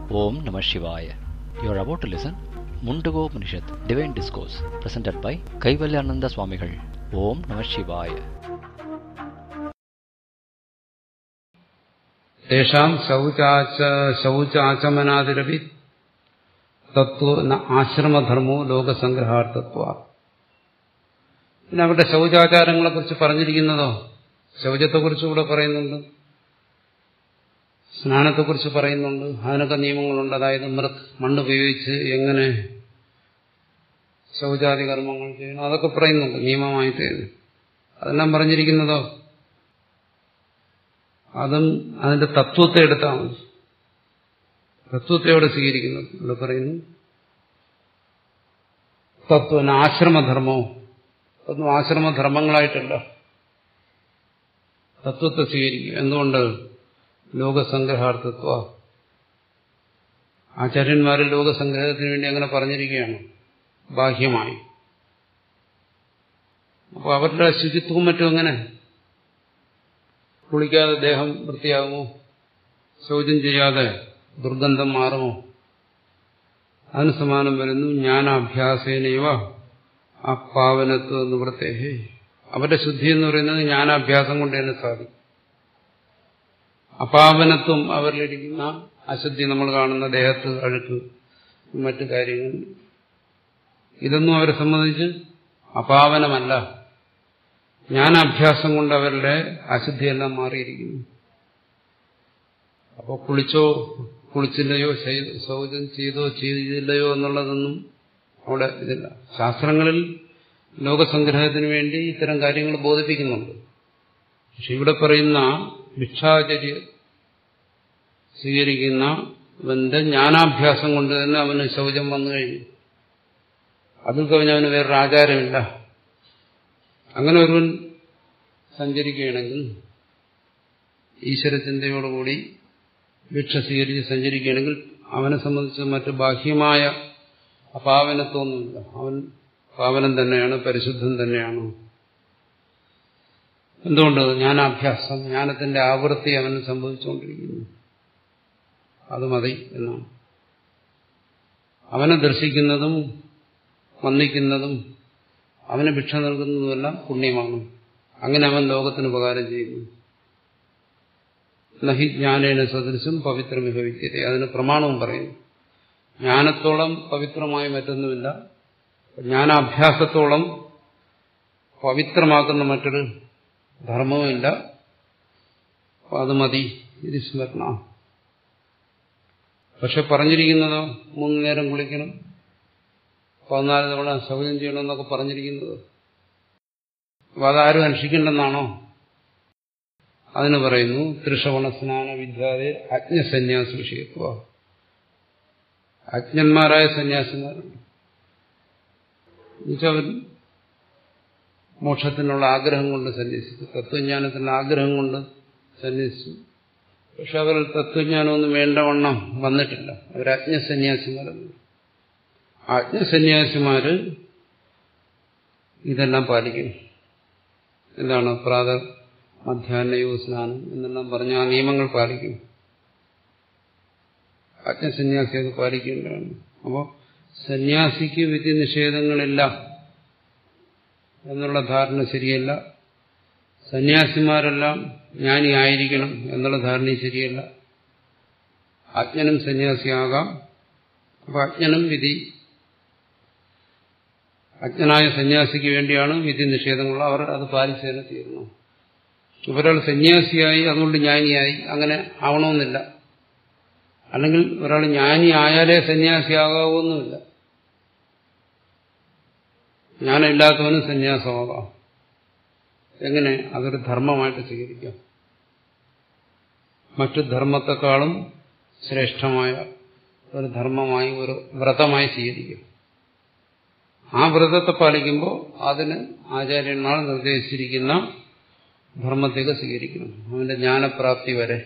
Om Namah Shivaya. You are about to listen Mundago Upanishad, Divine Discourse, presented by Kaivalyananda Swamigal. Om Namah Shivaya. തേഷാം ശൗചാച ശൗചാചമനാതിരവി തത്വ ന ആശ്രമധർമ്മോ ലോകസംഗ്രഹാർത്ഥത്വ പിന്നെ അവരുടെ ശൗചാചാരങ്ങളെ കുറിച്ച് പറഞ്ഞിരിക്കുന്നതോ ശൗചത്തെക്കുറിച്ച് ഇവിടെ പറയുന്നുണ്ട് സ്നാനത്തെക്കുറിച്ച് പറയുന്നുണ്ട് അതിനൊക്കെ നിയമങ്ങളുണ്ട് അതായത് മൃത് മണ്ണ് ഉപയോഗിച്ച് എങ്ങനെ ശൗചാദി കർമ്മങ്ങൾ ചെയ്യണം അതൊക്കെ പറയുന്നുണ്ട് നിയമമായിട്ട് അതെല്ലാം പറഞ്ഞിരിക്കുന്നതോ അതും അതിന്റെ തത്വത്തെ എടുത്താൽ മതി തത്വത്തെ അവിടെ സ്വീകരിക്കുന്നത് ഇവിടെ പറയുന്നു തത്വന ആശ്രമധർമ്മോ ഒന്നും ആശ്രമധർമ്മങ്ങളായിട്ടല്ല തത്വത്തെ സ്വീകരിക്കുക എന്തുകൊണ്ട് ലോകസംഗ്രഹാർത്ഥത്വ ആചാര്യന്മാരിൽ ലോകസംഗ്രഹത്തിന് വേണ്ടി അങ്ങനെ പറഞ്ഞിരിക്കുകയാണ് ബാഹ്യമായി അപ്പോൾ അവരുടെ ശുചിത്വവും മറ്റും എങ്ങനെ കുളിക്കാതെ ദേഹം വൃത്തിയാകുമോ ശൗചം ചെയ്യാതെ ദുർഗന്ധം മാറുമോ അതിന് സമാനം വരുന്നു ജ്ഞാനാഭ്യാസേനൈവ ആ പാവനത്വ നിവൃത്തേഹേ അവരുടെ ശുദ്ധി എന്ന് പറയുന്നത് ജ്ഞാനാഭ്യാസം കൊണ്ട് തന്നെ സാധിക്കും അപാവനത്വം അവരിലിരിക്കുന്ന അശുദ്ധി നമ്മൾ കാണുന്ന ദേഹത്ത് അഴുക്ക് മറ്റു കാര്യങ്ങൾ ഇതൊന്നും അവരെ സംബന്ധിച്ച് അപാവനമല്ല ജ്ഞാനാഭ്യാസം കൊണ്ട് അവരുടെ അശുദ്ധിയെല്ലാം മാറിയിരിക്കുന്നു അപ്പോൾ കുളിച്ചോ കുളിച്ചില്ലയോ ശൗചം ചെയ്തോ ചെയ്തില്ലയോ എന്നുള്ളതൊന്നും അവിടെ ഇതില്ല ശാസ്ത്രങ്ങളിൽ ലോകസംഗ്രഹത്തിന് വേണ്ടി ഇത്തരം കാര്യങ്ങൾ ബോധിപ്പിക്കുന്നുണ്ട് പക്ഷെ ഇവിടെ പറയുന്ന ഭിക്ഷാചര്യ സ്വീകരിക്കുന്ന അവന്റെ ജ്ഞാനാഭ്യാസം കൊണ്ട് തന്നെ അവന് ശൗചം വന്നു കഴിഞ്ഞു അതിൽ കവിഞ്ഞവന് വേറൊരു ആചാരമില്ല അങ്ങനെ ഒരുവൻ സഞ്ചരിക്കുകയാണെങ്കിൽ ഈശ്വരചിന്തയോടുകൂടി ഭിക്ഷ സ്വീകരിച്ച് സഞ്ചരിക്കുകയാണെങ്കിൽ അവനെ സംബന്ധിച്ച് മറ്റ് ബാഹ്യമായ അപാവനത്വമൊന്നുമില്ല അവൻ പാവനം തന്നെയാണ് പരിശുദ്ധൻ തന്നെയാണ് എന്തുകൊണ്ട് ജ്ഞാനാഭ്യാസം ജ്ഞാനത്തിന്റെ ആവൃത്തി അവന് സംഭവിച്ചുകൊണ്ടിരിക്കുന്നു അത് മതി എന്നാണ് അവനെ ദർശിക്കുന്നതും വന്നിക്കുന്നതും അവന് ഭിക്ഷ നൽകുന്നതുമെല്ലാം പുണ്യമാണ് അങ്ങനെ അവൻ ലോകത്തിന് ഉപകാരം ചെയ്യുന്നു നഹി ജ്ഞാനേന സദൃശം പവിത്രമിഹ വിദ്യത അതിന് പ്രമാണവും പറയുന്നു ജ്ഞാനത്തോളം പവിത്രമായി മറ്റൊന്നുമില്ല ജ്ഞാനാഭ്യാസത്തോളം പവിത്രമാക്കുന്ന മറ്റൊരു ധർമ്മവുമില്ല അത് മതി ഇത് സ്മരണ പക്ഷെ പറഞ്ഞിരിക്കുന്നതോ മൂന്ന് നേരം കുളിക്കണം പതിനാല് തവണ ശൗചം ചെയ്യണമെന്നൊക്കെ പറഞ്ഞിരിക്കുന്നത് അപ്പോൾ അതാരും അനുഷ്ഠിക്കേണ്ടെന്നാണോ അതിന് പറയുന്നു ത്രിഷവണ സ്നാന വിദ്യാതെ അജ്ഞസന്യാസ വിഷയത്വ അജ്ഞന്മാരായ സന്യാസിമാരുണ്ട് എന്നുവെച്ചാൽ മോക്ഷത്തിനുള്ള ആഗ്രഹം കൊണ്ട് സന്യസിച്ചു തത്വജ്ഞാനത്തിനുള്ള ആഗ്രഹം കൊണ്ട് സന്യസിച്ചു പക്ഷെ അവർ തത്വജ്ഞാനമൊന്നും വേണ്ടവണ്ണം വന്നിട്ടില്ല അവർ അജ്ഞസന്യാസിമാരല്ല ആജ്ഞസന്യാസിമാര് ഇതെല്ലാം പാലിക്കും എന്താണ് പ്രാത മധ്യാഹ്നയോ സ്നാനം എന്നെല്ലാം പറഞ്ഞ ആ നിയമങ്ങൾ പാലിക്കും ആജ്ഞസന്യാസി അത് പാലിക്കേണ്ടതാണ് അപ്പോൾ സന്യാസിക്ക് വിധി നിഷേധങ്ങളില്ല എന്നുള്ള ധാരണ ശരിയല്ല സന്യാസിമാരെല്ലാം ജ്ഞാനി ആയിരിക്കണം എന്നുള്ള ധാരണ ശരിയല്ല അജ്ഞനും സന്യാസിയാകാം അപ്പൊ അജ്ഞനും വിധി അജ്ഞനായ സന്യാസിക്ക് വേണ്ടിയാണ് വിധി നിഷേധങ്ങൾ അവർ അത് പാലിച്ചു തന്നെ തീരുന്നു ഒരാൾ സന്യാസിയായി അതുകൊണ്ട് ജ്ഞാനിയായി അങ്ങനെ ആവണമെന്നില്ല അല്ലെങ്കിൽ ഒരാൾ ജ്ഞാനി ആയാലേ സന്യാസിയാകാവുന്നില്ല ജ്ഞാനമില്ലാത്തവനും സന്യാസമാകാം എങ്ങനെ അതൊരു ധർമ്മമായിട്ട് സ്വീകരിക്കാം മറ്റു ധർമ്മത്തെക്കാളും ശ്രേഷ്ഠമായ ഒരു ധർമ്മമായി ഒരു വ്രതമായി സ്വീകരിക്കും ആ വ്രതത്തെ പാലിക്കുമ്പോൾ അതിന് ആചാര്യന്മാർ നിർദ്ദേശിച്ചിരിക്കുന്ന ധർമ്മത്തേക്ക് സ്വീകരിക്കണം അവന്റെ ജ്ഞാനപ്രാപ്തി വരെ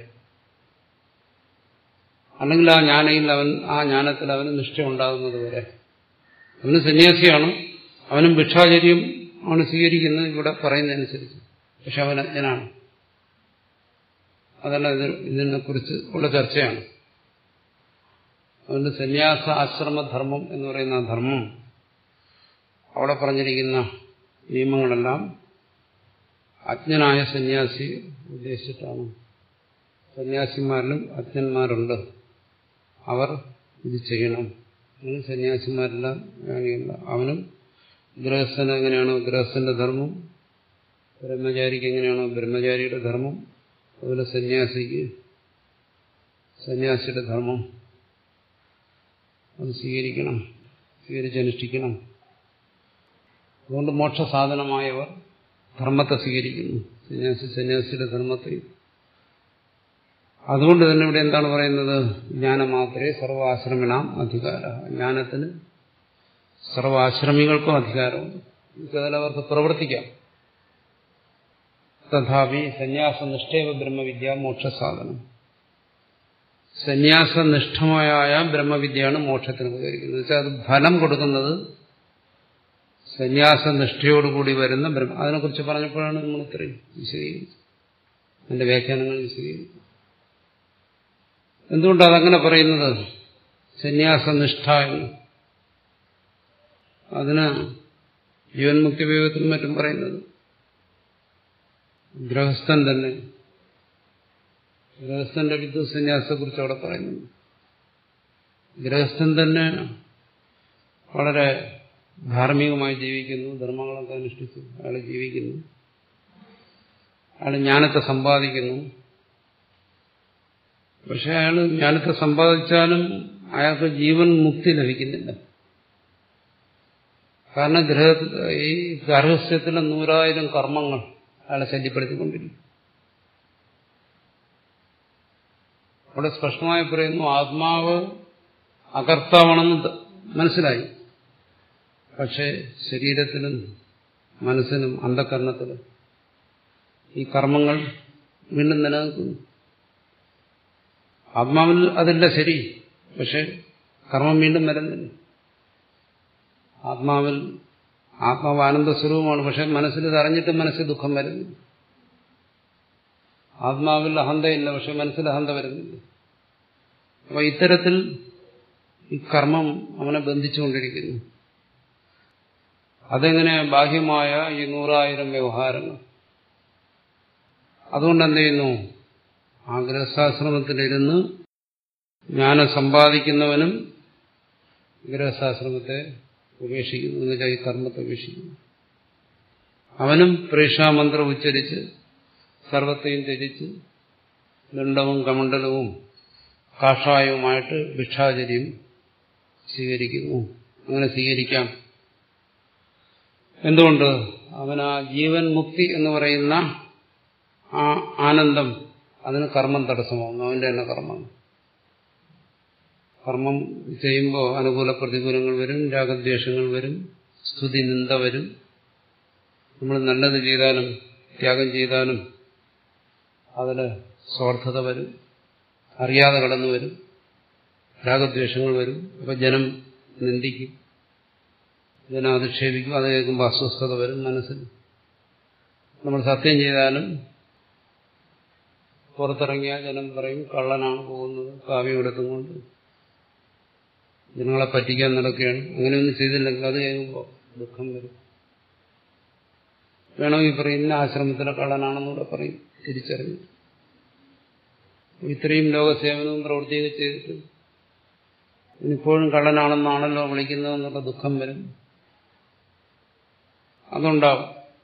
അല്ലെങ്കിൽ ആ ജ്ഞാനയിൽ അവൻ ആ ജ്ഞാനത്തിൽ അവന് നിഷ്ഠ ഉണ്ടാകുന്നത് വരെ അവന് സന്യാസിയാണ് അവനും ഭിക്ഷാചര്യം ആണ് സ്വീകരിക്കുന്നത് ഇവിടെ പറയുന്നതനുസരിച്ച് പക്ഷെ അവൻ അജ്ഞനാണ് അതല്ല ഇത് ഇതിനെ കുറിച്ച് ഉള്ള ചർച്ചയാണ് അതുകൊണ്ട് സന്യാസ ആശ്രമധർമ്മം എന്ന് പറയുന്ന ആ ധർമ്മം അവിടെ പറഞ്ഞിരിക്കുന്ന നിയമങ്ങളെല്ലാം അജ്ഞനായ സന്യാസി ഉദ്ദേശിച്ചിട്ടാണ് സന്യാസിമാരിലും അജ്ഞന്മാരുണ്ട് അവർ ഇത് ചെയ്യണം അങ്ങനെ സന്യാസിമാരെല്ലാം ജ്ഞാനിയല്ല അവനും ഗൃഹസ്ഥന് എങ്ങനെയാണോ ഗൃഹസ്ഥന്റെ ധർമ്മം ബ്രഹ്മചാരിക്ക് എങ്ങനെയാണോ ബ്രഹ്മചാരിയുടെ ധർമ്മം അതുപോലെ സന്യാസിക്ക് സന്യാസിയുടെ ധർമ്മം അത് സ്വീകരിക്കണം സ്വീകരിച്ചനുഷ്ഠിക്കണം അതുകൊണ്ട് മോക്ഷസാധനമായവർ ധർമ്മത്തെ സ്വീകരിക്കുന്നു സന്യാസി സന്യാസിയുടെ ധർമ്മത്തെ അതുകൊണ്ട് തന്നെ ഇവിടെ എന്താണ് പറയുന്നത് ജ്ഞാനമാത്രേ സർവാശ്രമിണാം അധികാര ജ്ഞാനത്തിന് സർവാശ്രമികൾക്കും അധികാരമുണ്ട് അതിൽ അവർക്ക് പ്രവർത്തിക്കാം തഥാപി സന്യാസനിഷ്ഠേവ ബ്രഹ്മവിദ്യ മോക്ഷസാധനം സന്യാസനിഷ്ഠമായ ബ്രഹ്മവിദ്യയാണ് മോക്ഷത്തിന് ഉപകരിക്കുന്നത് വെച്ചാൽ അത് ഫലം കൊടുക്കുന്നത് സന്യാസനിഷ്ഠയോടുകൂടി വരുന്ന ബ്രഹ്മ അതിനെക്കുറിച്ച് പറഞ്ഞപ്പോഴാണ് നമ്മൾ ഇത്രയും വിശദീകരിച്ചത് അതിന്റെ വ്യാഖ്യാനങ്ങൾ വിശദീകരിച്ചത് എന്തുകൊണ്ടാണ് അതങ്ങനെ പറയുന്നത് സന്യാസനിഷ്ഠ എന്ന് അതിന് ജീവൻമുക്തി വിവേകത്തിനും മറ്റും പറയുന്നത് ഗൃഹസ്ഥൻ തന്നെ ഗൃഹസ്ഥന്റെ വിദ്വ സന്യാസത്തെക്കുറിച്ച് അവിടെ പറയുന്നുണ്ട് ഗൃഹസ്ഥൻ തന്നെ വളരെ ധാർമ്മികമായി ജീവിക്കുന്നു ധർമ്മങ്ങളൊക്കെ അനുഷ്ഠിച്ചു അയാൾ ജീവിക്കുന്നു അയാൾ ജ്ഞാനത്തെ സമ്പാദിക്കുന്നു പക്ഷെ അയാൾ ജ്ഞാനത്തെ സമ്പാദിച്ചാലും അയാൾക്ക് ജീവൻ മുക്തി ലഭിക്കുന്നില്ല കാരണം ഗ്രഹ ഈ ഗർഹസ്ഥ്യത്തിലെ നൂറായിരം കർമ്മങ്ങൾ അയാളെ ശല്യപ്പെടുത്തിക്കൊണ്ടിരിക്കും അവിടെ സ്പഷ്ടമായി പറയുന്നു ആത്മാവ് അകർത്താവണമെന്ന് മനസ്സിലായി പക്ഷെ ശരീരത്തിനും മനസ്സിനും അന്ധകരണത്തിലും ഈ കർമ്മങ്ങൾ വീണ്ടും നിലനിൽക്കുന്നു ആത്മാവിൽ അതില്ല ശരി പക്ഷെ കർമ്മം വീണ്ടും വരുന്നില്ല ആത്മാവിൽ ആത്മാവ് ആനന്ദ സ്വരൂപമാണ് പക്ഷെ മനസ്സിൽ ഇത് അറിഞ്ഞിട്ട് മനസ്സിൽ ദുഃഖം വരുന്നു ആത്മാവിൽ അഹന്തയില്ല പക്ഷെ മനസ്സിൽ അഹന്ത വരുന്നില്ല അപ്പൊ ഇത്തരത്തിൽ ഈ കർമ്മം അവനെ ബന്ധിച്ചുകൊണ്ടിരിക്കുന്നു അതെങ്ങനെ ബാഹ്യമായ ഈ നൂറായിരം വ്യവഹാരങ്ങൾ അതുകൊണ്ട് എന്ത് ചെയ്യുന്നു ആ ഗൃഹസ്ഥാശ്രമത്തിലിരുന്ന് ജ്ഞാനം സമ്പാദിക്കുന്നവനും ഗൃഹസ്ഥാശ്രമത്തെ ഉപേക്ഷിക്കുന്നു എന്ന് വെച്ചാൽ ഈ കർമ്മത്തെ ഉപേക്ഷിക്കുന്നു അവനും പ്രേക്ഷാമന്ത്രം ഉച്ചരിച്ച് സർവത്തെയും ത്യജിച്ച് ദണ്ഡവും കമണ്ഡലവും കാഷായവുമായിട്ട് ഭിക്ഷാചര്യം സ്വീകരിക്കുന്നു അങ്ങനെ സ്വീകരിക്കാം എന്തുകൊണ്ട് അവൻ ആ ജീവൻ മുക്തി എന്ന് പറയുന്ന ആ ആനന്ദം അതിന് കർമ്മം തടസ്സമാകുന്നു അവന്റെ തന്നെ കർമ്മം കർമ്മം ചെയ്യുമ്പോൾ അനുകൂല പ്രതികൂലങ്ങൾ വരും രാഗദ്വേഷങ്ങൾ വരും സ്തുതി നിന്ദ വരും നമ്മൾ നല്ലത് ചെയ്താലും ത്യാഗം ചെയ്താലും അതിൽ സ്വാർത്ഥത വരും അറിയാതെ കടന്നു വരും രാഗദ്വേഷങ്ങൾ വരും അപ്പൊ ജനം നിന്ദിക്കും ജനം അധിക്ഷേപിക്കും അത് കേൾക്കുമ്പോൾ അസ്വസ്ഥത വരും മനസ്സിൽ നമ്മൾ സത്യം ചെയ്താലും പുറത്തിറങ്ങിയ ജനം പറയും കള്ളനാണ് പോകുന്നത് കാവ്യം എടുത്തുകൊണ്ട് ജനങ്ങളെ പറ്റിക്കാൻ നടക്കുകയാണ് അങ്ങനെയൊന്നും ചെയ്തില്ലെങ്കിൽ അത് കേൾക്കുമ്പോൾ ദുഃഖം വരും വേണമെങ്കിൽ പറയും ഇന്ന ആശ്രമത്തിലെ കള്ളനാണെന്നൂടെ പറയും തിരിച്ചറിഞ്ഞു ഇത്രയും ലോകസേവനവും പ്രവൃത്തിയൊക്കെ ചെയ്തിട്ട് ഇനിപ്പോഴും കള്ളനാണെന്നാണല്ലോ വിളിക്കുന്നതെന്നുള്ള ദുഃഖം വരും അതുണ്ടാവും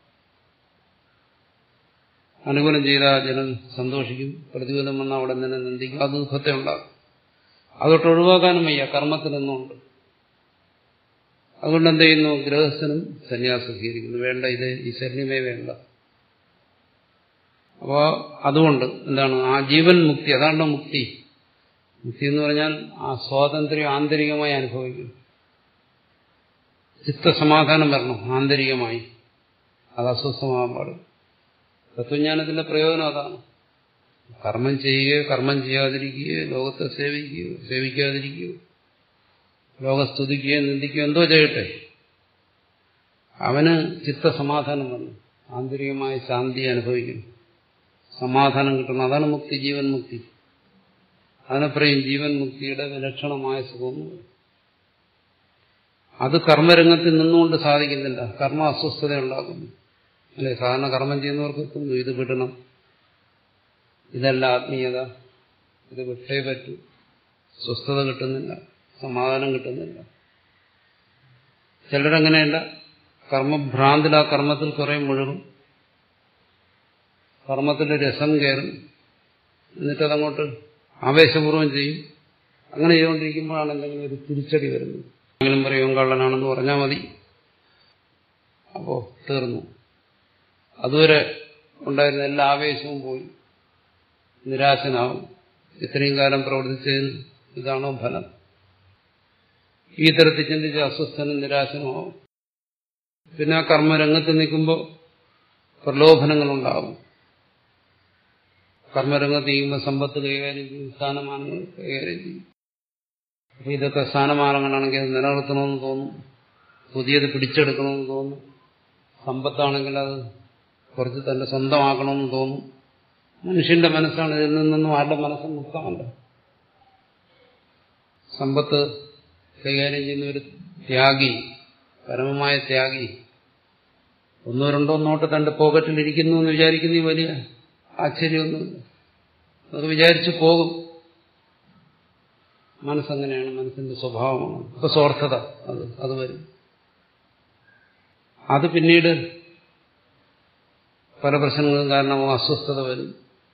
അനുകൂലം ചെയ്താൽ ജനം സന്തോഷിക്കും പ്രതികൂലം വന്നാൽ അവിടെ തന്നെ നിന്ദിക്കും അത് ദുഃഖത്തെ ഉണ്ടാകും അതൊട്ട് ഒഴിവാക്കാനും വയ്യ കർമ്മത്തിൽ നിന്നുണ്ട് അതുകൊണ്ട് എന്ത് ചെയ്യുന്നു ഗൃഹസ്ഥനും സന്യാസം സ്വീകരിക്കുന്നു വേണ്ട ഇത് ഈ ശല്യമേ വേണ്ട അപ്പോ അതുകൊണ്ട് എന്താണ് ആ ജീവൻ മുക്തി അതാണല്ലോ മുക്തി മുക്തി എന്ന് പറഞ്ഞാൽ ആ സ്വാതന്ത്ര്യം ആന്തരികമായി അനുഭവിക്കും ചിത്തസമാധാനം വരണം ആന്തരികമായി അത് അസ്വസ്ഥമാകാൻ പാടും തത്വജ്ഞാനത്തിന്റെ പ്രയോജനം അതാണ് കർമ്മം ചെയ്യുകയോ കർമ്മം ചെയ്യാതിരിക്കുകയോ ലോകത്തെ സേവിക്കുകയോ സേവിക്കാതിരിക്കുകയോ ലോകസ്തുതിക്കുകയോ നിന്ദിക്കുകയോ എന്തോ ചെയ്യട്ടെ അവന് ചിത്തസമാധാനം വന്നു ആന്തരികമായ ശാന്തി അനുഭവിക്കുന്നു സമാധാനം കിട്ടണം അതാണ് മുക്തി ജീവൻ മുക്തി അതിനെ പറയും ജീവൻ മുക്തിയുടെ വിലക്ഷണമായ സുഖം അത് കർമ്മരംഗത്തിൽ നിന്നുകൊണ്ട് സാധിക്കുന്നില്ല കർമ്മ അസ്വസ്ഥത ഉണ്ടാക്കുന്നു അല്ലെ സാധാരണ കർമ്മം ചെയ്യുന്നവർക്ക് എത്തുന്നു ഇത് വിടണം ഇതല്ല ആത്മീയത ഇത് വിട്ടേ പറ്റൂ സ്വസ്ഥത കിട്ടുന്നില്ല സമാധാനം കിട്ടുന്നില്ല ചിലരങ്ങനെയല്ല കർമ്മഭ്രാന്തിൽ ആ കർമ്മത്തിൽ കുറെ മുഴുകും കർമ്മത്തിന്റെ രസം കയറും എന്നിട്ടതങ്ങോട്ട് ആവേശപൂർവ്വം ചെയ്യും അങ്ങനെ ചെയ്തുകൊണ്ടിരിക്കുമ്പോഴാണ് എന്തെങ്കിലും ഒരു തിരിച്ചടി വരുന്നത് എങ്കിലും പറയും കള്ളനാണെന്ന് പറഞ്ഞാൽ മതി അപ്പോ തീർന്നു അതുവരെ ഉണ്ടായിരുന്ന എല്ലാ ആവേശവും പോയി നിരാശനാവും ഇത്രയും കാലം പ്രവർത്തിച്ചതിന് ഇതാണോ ഫലം ഈ തരത്തിൽ ചിന്തിച്ച് അസ്വസ്ഥനും നിരാശനുമാവും പിന്നെ ആ കർമ്മരംഗത്ത് നിൽക്കുമ്പോൾ പ്രലോഭനങ്ങളുണ്ടാകും കർമ്മരംഗത്ത് ചെയ്യുമ്പോൾ സമ്പത്ത് കൈകാര്യം ചെയ്യും സ്ഥാനമാനങ്ങൾ കൈകാര്യം ചെയ്യും അപ്പൊ ഇതൊക്കെ സ്ഥാനമാനങ്ങളാണെങ്കിൽ അത് നിലനിർത്തണമെന്ന് തോന്നും പുതിയത് പിടിച്ചെടുക്കണമെന്ന് തോന്നും സമ്പത്താണെങ്കിൽ അത് കുറച്ച് തന്നെ സ്വന്തമാക്കണമെന്ന് തോന്നും മനുഷ്യന്റെ മനസ്സാണ് ഇതിൽ നിന്നൊന്നും ആരുടെ മനസ്സും മുക്തമല്ല സമ്പത്ത് കൈകാര്യം ചെയ്യുന്ന ഒരു ത്യാഗി പരമമായ ത്യാഗി ഒന്നോ രണ്ടോ നോട്ട് തന്റെ പോക്കറ്റിൽ ഇരിക്കുന്നു എന്ന് വിചാരിക്കുന്ന വലിയ ആശ്ചര്യമൊന്നുമില്ല അത് വിചാരിച്ചു പോകും മനസ്സങ്ങനെയാണ് മനസ്സിന്റെ സ്വഭാവമാണ് ഇപ്പൊ സ്വാർത്ഥത അത് അത് വരും അത് പിന്നീട് പല പ്രശ്നങ്ങളും കാരണമാകും അസ്വസ്ഥത വരും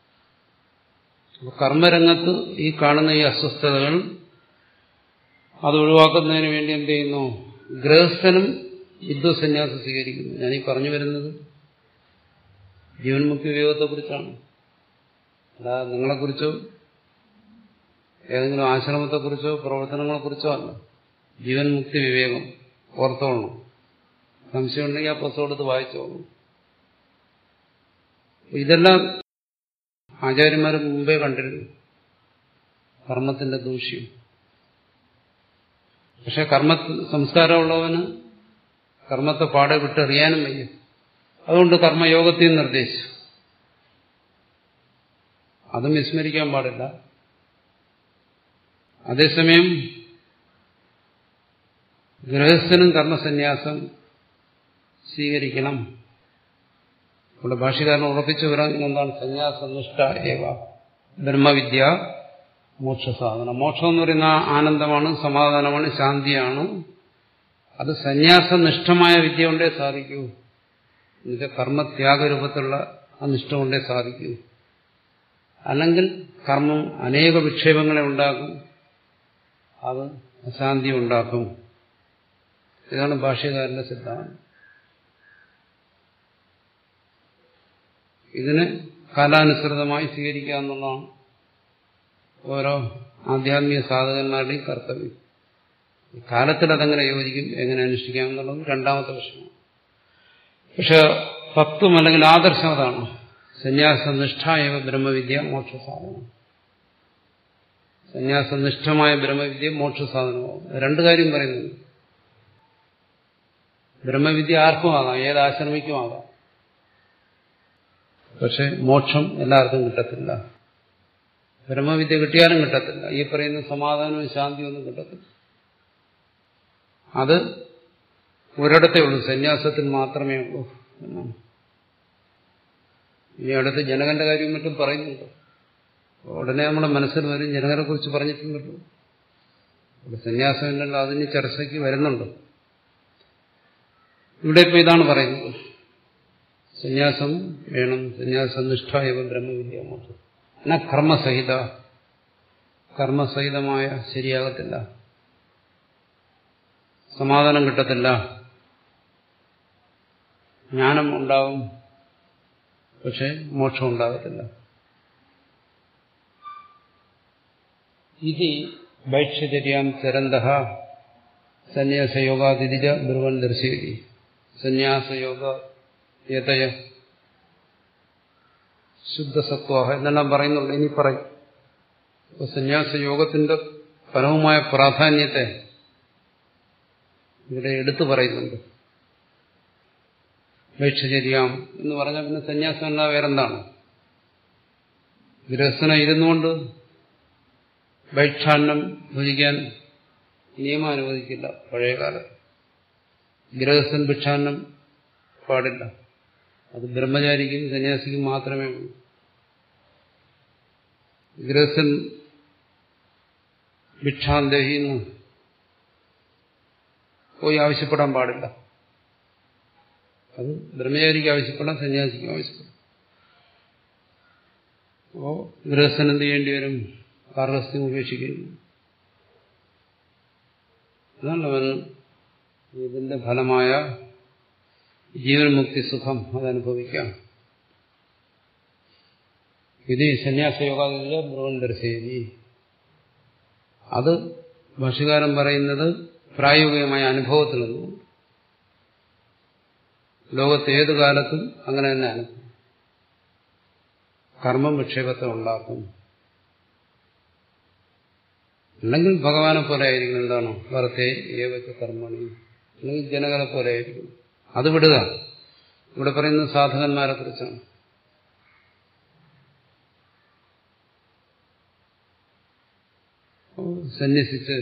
കർമ്മരംഗത്ത് ഈ കാണുന്ന ഈ അസ്വസ്ഥതകൾ അത് ഒഴിവാക്കുന്നതിന് വേണ്ടി എന്ത് ചെയ്യുന്നു ഗൃഹസ്ഥനും യുദ്ധസന്യാസം സ്വീകരിക്കുന്നു ഞാനീ പറഞ്ഞു വരുന്നത് ജീവൻമുക്തി വിവേകത്തെക്കുറിച്ചാണ് അല്ലാതെ നിങ്ങളെക്കുറിച്ചോ ഏതെങ്കിലും ആശ്രമത്തെക്കുറിച്ചോ പ്രവർത്തനങ്ങളെക്കുറിച്ചോ അല്ല ജീവൻ മുക്തി വിവേകം ഓർത്തോളണം സംശയമുണ്ടെങ്കിൽ ആ പുസ്തകം എടുത്ത് വായിച്ചോളണം ഇതെല്ലാം ആചാര്യന്മാർ മുമ്പേ കണ്ടിരുന്നു കർമ്മത്തിന്റെ ദൂഷ്യം പക്ഷെ കർമ്മ സംസ്കാരമുള്ളവന് കർമ്മത്തെ പാടെ വിട്ടെറിയാനും വയ്യ അതുകൊണ്ട് കർമ്മയോഗത്തെയും നിർദ്ദേശിച്ചു അതും വിസ്മരിക്കാൻ പാടില്ല അതേസമയം ഗൃഹസ്ഥനും കർമ്മസന്യാസം സ്വീകരിക്കണം ഇവിടെ ഭാഷകാരൻ ഉറപ്പിച്ചു പറയുന്നത് എന്താണ് സന്യാസനിഷ്ഠ ഏവ ബ്രഹ്മവിദ്യ മോക്ഷസാധനം മോക്ഷം എന്ന് പറയുന്ന ആനന്ദമാണ് സമാധാനമാണ് ശാന്തിയാണ് അത് സന്യാസനിഷ്ഠമായ വിദ്യ കൊണ്ടേ സാധിക്കൂ എന്നുവെച്ചാൽ കർമ്മത്യാഗരൂപത്തിലുള്ള ആ നിഷ്ഠ കൊണ്ടേ സാധിക്കൂ അല്ലെങ്കിൽ കർമ്മം അനേക വിക്ഷേപങ്ങളെ ഉണ്ടാക്കും അത് അശാന്തി ഉണ്ടാക്കും ഇതാണ് ഭാഷ്യകാരന്റെ സിദ്ധാന്തം ഇതിന് കാലാനുസൃതമായി സ്വീകരിക്കുക എന്നുള്ളതാണ് ഓരോ ആധ്യാത്മിക സാധകന്മാരുടെയും കർത്തവ്യം കാലത്തിൽ അതെങ്ങനെ യോജിക്കും എങ്ങനെ അനുഷ്ഠിക്കാം എന്നുള്ളത് രണ്ടാമത്തെ വിഷയമാണ് പക്ഷെ തത്വം അല്ലെങ്കിൽ ആദർശം അതാണ് സന്യാസനിഷ്ഠായവ ബ്രഹ്മവിദ്യ മോക്ഷസാധനം സന്യാസനിഷ്ഠമായ ബ്രഹ്മവിദ്യ മോക്ഷസാധനമാവും രണ്ടു കാര്യം പറയുന്നത് ബ്രഹ്മവിദ്യ ആർക്കും ആകാം ഏത് ആശ്രമിക്കും ആകാം പക്ഷെ മോക്ഷം എല്ലാവർക്കും കിട്ടത്തില്ല ബ്രഹ്മവിദ്യ കിട്ടിയാലും കിട്ടത്തില്ല ഈ പറയുന്ന സമാധാനവും ശാന്തിയും ഒന്നും കിട്ടത്തില്ല അത് ഒരിടത്തേ ഉള്ളൂ സന്യാസത്തിൽ മാത്രമേ ഉള്ളൂ എന്നാണ് ഈ അടുത്ത് ജനകന്റെ കാര്യം മറ്റും പറയുന്നുണ്ട് ഉടനെ നമ്മുടെ മനസ്സിൽ വരും ജനകനെ കുറിച്ച് പറഞ്ഞിട്ടുണ്ടല്ലോ ഇവിടെ സന്യാസം ഉണ്ടല്ലോ അതിന് ചർച്ചയ്ക്ക് വരുന്നുണ്ട് ഇവിടെ ഇപ്പൊ ഇതാണ് പറയുന്നത് സന്യാസം വേണം സന്യാസനിഷ്ഠ ഇവ ബ്രഹ്മവിദ്യ മോക്ഷം എന്നാൽ കർമ്മസഹിത കർമ്മസഹിതമായ ശരിയാകത്തില്ല സമാധാനം കിട്ടത്തില്ല ജ്ഞാനം ഉണ്ടാവും പക്ഷെ മോക്ഷം ഉണ്ടാകത്തില്ല ഇത് ഭൈക്ഷ്യചര്യാം ചരന്ത സന്യാസയോഗാതിരിജ ബ്രുവൻ ദർശയതി സന്യാസയോഗ യതയ ശുദ്ധസത്വാഹ എന്നെല്ലാം പറയുന്നുള്ളൂ ഇനി പറയും അപ്പൊ സന്യാസയോഗത്തിന്റെ പരമമായ പ്രാധാന്യത്തെ ഇവിടെ എടുത്തു പറയുന്നുണ്ട് ഭൈക്ഷചര്യാം എന്ന് പറഞ്ഞാൽ പിന്നെ സന്യാസം അല്ല വേറെന്താണ് ഗൃഹസ്ഥന ഇരുന്നുകൊണ്ട് ഭൈക്ഷാന്നം ഭുജിക്കാൻ നിയമം അനുവദിക്കില്ല പഴയകാലത്ത് ഗൃഹസ്ഥൻ ഭിക്ഷാന്നം പാടില്ല അത് ബ്രഹ്മചാരിക്കും സന്യാസിക്കും മാത്രമേ ഉള്ളൂ ഗൃഹസ്ഥൻ ഭിക്ഷാന്തഹിന്ന് പോയി ആവശ്യപ്പെടാൻ പാടില്ല അത് ബ്രഹ്മചാരിക്ക് ആവശ്യപ്പെടാം സന്യാസിക്ക് ആവശ്യപ്പെടാം അപ്പോ ഗൃഹസ്ഥൻ എന്ത് ചെയ്യേണ്ടി വരും കാർഹസ്ഥ്യം ഉപേക്ഷിക്കുന്നു അതാണ് അവൻ ഇതിന്റെ ഫലമായ ജീവൻ മുക്തി സുഖം അതനുഭവിക്കാം ഇത് സന്യാസയോഗാദിലെ ബൃഹന്തരസേരി അത് ഭാഷകാരൻ പറയുന്നത് പ്രായോഗികമായ അനുഭവത്തിൽ നിന്നും ലോകത്ത് ഏത് കാലത്തും അങ്ങനെ തന്നെ അനുഭവം കർമ്മം വിക്ഷേപത്തെ ഉണ്ടാക്കും അല്ലെങ്കിൽ ഭഗവാനെ പോലെ ആയിരിക്കണം എന്താണോ വറത്തെ ഏവച്ച കർമ്മണി അല്ലെങ്കിൽ ജനങ്ങളെ പോലെ ആയിരിക്കും അത് വിടുക ഇവിടെ പറയുന്നത് സാധകന്മാരെ കുറിച്ചാണ് സന്യസിച്ച്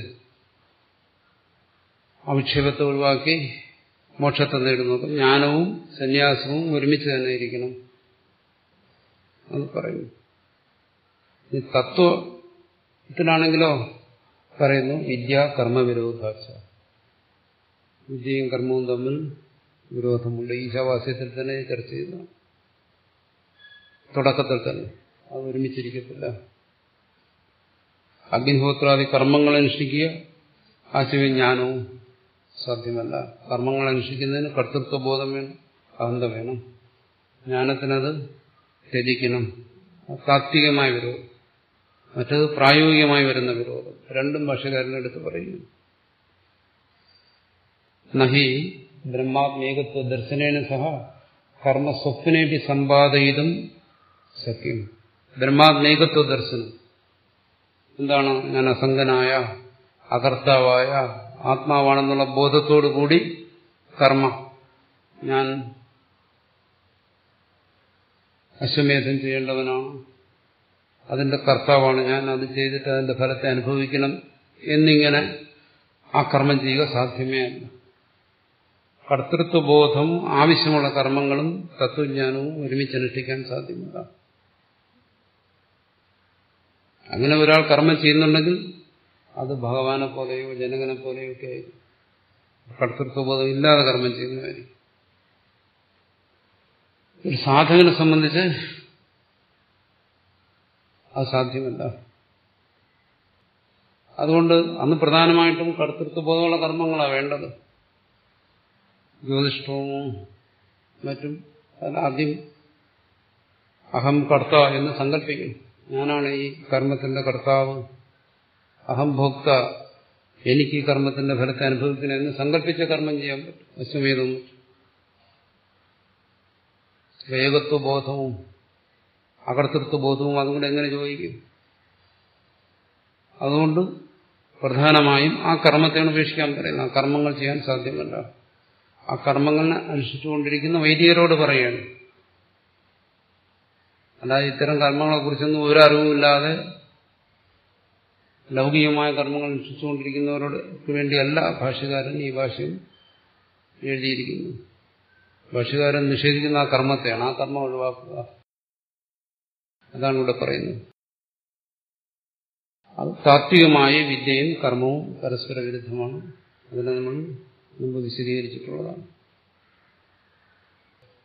അവിക്ഷേപത്തെ ഒഴിവാക്കി മോക്ഷത്തെ നേടുന്നു അപ്പം ജ്ഞാനവും സന്യാസവും ഒരുമിച്ച് തന്നെ ഇരിക്കണം അത് പറയുന്നു ഈ തത്വത്തിലാണെങ്കിലോ പറയുന്നു വിദ്യ കർമ്മവിരോധാച്ച വിദ്യയും കർമ്മവും തമ്മിൽ വിരോധമുണ്ട് ഈശാവാസ്യത്തിൽ തന്നെ ചർച്ച ചെയ്യുന്നു തുടക്കത്തിൽ തന്നെ അത് ഒരുമിച്ചിരിക്കത്തില്ല അഗ്നിഹോത്രാദി കർമ്മങ്ങൾ അനുഷ്ഠിക്കുക ആശയജ്ഞാനവും സാധ്യമല്ല കർമ്മങ്ങൾ അനുഷ്ഠിക്കുന്നതിന് കർത്തൃത്വബോധം വേണം അഹന്ത വേണം ജ്ഞാനത്തിനത് ത്യജിക്കണം താത്വികമായ വിരോധം മറ്റത് പ്രായോഗികമായി വരുന്ന വിരോധം രണ്ടും ഭാഷകാരനെടുത്ത് പറയുന്നു നഹി ബ്രഹ്മാത്മേകത്വ ദർശനേന സഹ കർമ്മസ്വപ്നേപി സമ്പാദയിതും സഖ്യം ബ്രഹ്മാത്മേകത്വ ദർശനം എന്താണ് ഞാൻ അസംഗനായ അകർത്താവായ ആത്മാവാണെന്നുള്ള ബോധത്തോടു കൂടി കർമ്മ ഞാൻ അശ്വമേധം ചെയ്യേണ്ടവനാണ് അതിന്റെ കർത്താവാണ് ഞാൻ അത് ചെയ്തിട്ട് അതിന്റെ ഫലത്തെ അനുഭവിക്കണം എന്നിങ്ങനെ ആ കർമ്മം ചെയ്യുക സാധ്യമേ അല്ല കർത്തൃത്വബോധം ആവശ്യമുള്ള കർമ്മങ്ങളും തത്വജ്ഞാനവും ഒരുമിച്ച് അനുഷ്ഠിക്കാൻ സാധ്യമല്ല അങ്ങനെ ഒരാൾ കർമ്മം ചെയ്യുന്നുണ്ടെങ്കിൽ അത് ഭഗവാനെ പോലെയോ ജനകനെ പോലെയോ ഒക്കെ ആയിരിക്കും കർത്തൃത്വബോധം ഇല്ലാതെ കർമ്മം ചെയ്യുന്നതായിരിക്കും ഒരു സാധകനെ സംബന്ധിച്ച് അത് സാധ്യമല്ല അതുകൊണ്ട് അന്ന് പ്രധാനമായിട്ടും കർത്തൃത്വബോധമുള്ള കർമ്മങ്ങളാണ് വേണ്ടത് ജ്യോതിഷ്ടവും മറ്റും ആദ്യം അഹം കർത്ത എന്ന് സങ്കല്പിക്കും ഞാനാണ് ഈ കർമ്മത്തിന്റെ കർത്താവ് അഹം ഭോക്ത എനിക്ക് ഈ കർമ്മത്തിന്റെ ഫലത്തെ അനുഭവിക്കണം എന്ന് സങ്കല്പിച്ച കർമ്മം ചെയ്യാൻ പറ്റും അശ്വമേധവും വേഗത്വബോധവും അകർത്തൃത്വബോധവും അതും കൂടെ എങ്ങനെ ചോദിക്കും അതുകൊണ്ട് പ്രധാനമായും ആ കർമ്മത്തെയാണ് ഉപേക്ഷിക്കാൻ പറയുന്നത് ആ കർമ്മങ്ങൾ ചെയ്യാൻ സാധ്യമല്ല ആ കർമ്മങ്ങൾ അനുഷ്ഠിച്ചുകൊണ്ടിരിക്കുന്ന വൈദികരോട് പറയുകയാണ് അല്ലാതെ ഇത്തരം കർമ്മങ്ങളെ കുറിച്ചൊന്നും ഒരു അറിവുമില്ലാതെ ലൗകികമായ കർമ്മങ്ങൾ അനുഷ്ഠിച്ചുകൊണ്ടിരിക്കുന്നവരോട് വേണ്ടിയല്ല ഭാഷ്യകാരൻ ഈ ഭാഷയും എഴുതിയിരിക്കുന്നു ഭാഷ്യകാരൻ നിഷേധിക്കുന്ന ആ കർമ്മത്തെയാണ് ആ കർമ്മം ഒഴിവാക്കുക അതാണ് ഇവിടെ പറയുന്നത് അത് താത്വികമായ വിദ്യയും കർമ്മവും പരസ്പര വിരുദ്ധമാണ് അതിനെ നമ്മൾ മുമ്പ് വിശദീകരിച്ചിട്ടുള്ളതാണ്